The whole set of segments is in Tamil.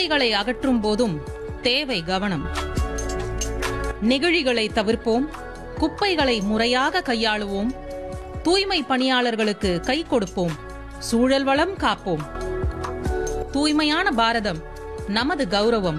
குப்பைகளை அகற்றும் போதும் தேவை கவனம் நெகிழிகளை தவிர்ப்போம் குப்பைகளை முறையாக கையாளுவோம் தூய்மை பணியாளர்களுக்கு கை கொடுப்போம் சூழல் வளம் காப்போம் தூய்மையான பாரதம் நமது கௌரவம்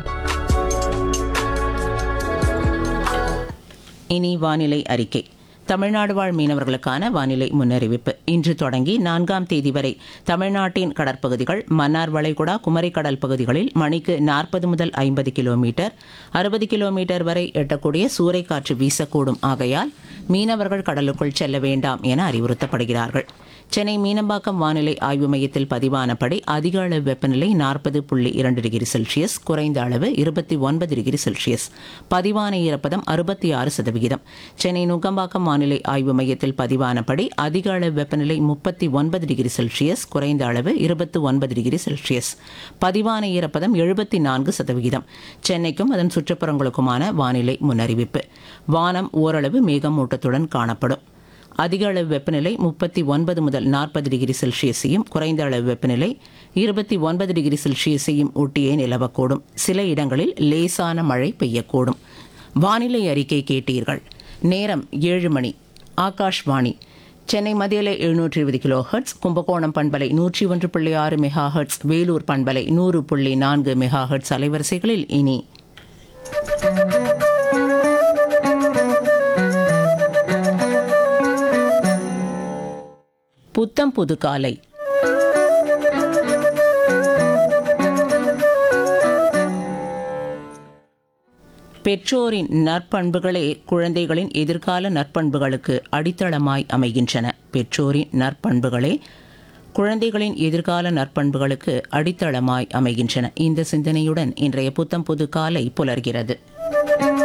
இனி வானிலை அறிக்கை தமிழ்நாடு வாழ் மீனவர்களுக்கான வானிலை முன்னறிவிப்பு இன்று தொடங்கி நான்காம் தேதி வரை தமிழ்நாட்டின் கடற்பகுதிகள் மன்னார் வளைகுடா குமரிக்கடல் பகுதிகளில் மணிக்கு நாற்பது முதல் ஐம்பது கிலோமீட்டர் அறுபது கிலோமீட்டர் வரை எட்டக்கூடிய சூறைக்காற்று வீசக்கூடும் ஆகையால் மீனவர்கள் கடலுக்குள் செல்ல வேண்டாம் என அறிவுறுத்தப்படுகிறார்கள் சென்னை மீனம்பாக்கம் வானிலை ஆய்வு மையத்தில் பதிவானபடி அதிக அளவு வெப்பநிலை நாற்பது புள்ளி இரண்டு டிகிரி செல்சியஸ் குறைந்த அளவு இருபத்தி ஒன்பது டிகிரி செல்சியஸ் பதிவான ஈரப்பதம் அறுபத்தி ஆறு சதவிகிதம் சென்னை நுங்கம்பாக்கம் வானிலை ஆய்வு மையத்தில் பதிவானபடி அதிக அளவு வெப்பநிலை முப்பத்தி ஒன்பது டிகிரி செல்சியஸ் குறைந்த அளவு இருபத்தி ஒன்பது டிகிரி செல்சியஸ் பதிவான ஈரப்பதம் எழுபத்தி நான்கு சதவிகிதம் சென்னைக்கும் அதன் சுற்றுப்புறங்களுக்குமான வானிலை முன்னறிவிப்பு வானம் ஓரளவு மேகமூட்டத்துடன் காணப்படும் அதிக அளவு வெப்பநிலை முப்பத்தி ஒன்பது முதல் நாற்பது டிகிரி செல்சியஸையும் குறைந்த அளவு வெப்பநிலை இருபத்தி ஒன்பது டிகிரி செல்சியஸையும் ஒட்டியே நிலவக்கூடும் சில இடங்களில் லேசான மழை பெய்யக்கூடும் வானிலை அறிக்கை கேட்டீர்கள் நேரம் ஏழு மணி ஆகாஷ்வாணி சென்னை மதியலை எழுநூற்றி இருபது கிலோ ஹெர்ட்ஸ் கும்பகோணம் பண்பலை நூற்றி ஒன்று புள்ளி ஆறு மெகா ஹெர்ட்ஸ் வேலூர் பண்பலை நூறு புள்ளி நான்கு மெகா ஹெர்ட்ஸ் அலைவரிசைகளில் இனி புத்தம் புது காலை பெற்றோரின் நற்பண்புகளே குழந்தைகளின் எதிர்கால நற்பண்புகளுக்கு அடித்தளமாய் அமைகின்றன பெற்றோரின் நற்பண்புகளே குழந்தைகளின் எதிர்கால நற்பண்புகளுக்கு அடித்தளமாய் அமைகின்றன இந்த சிந்தனையுடன் இன்றைய புத்தம் புது காலை புலர்கிறது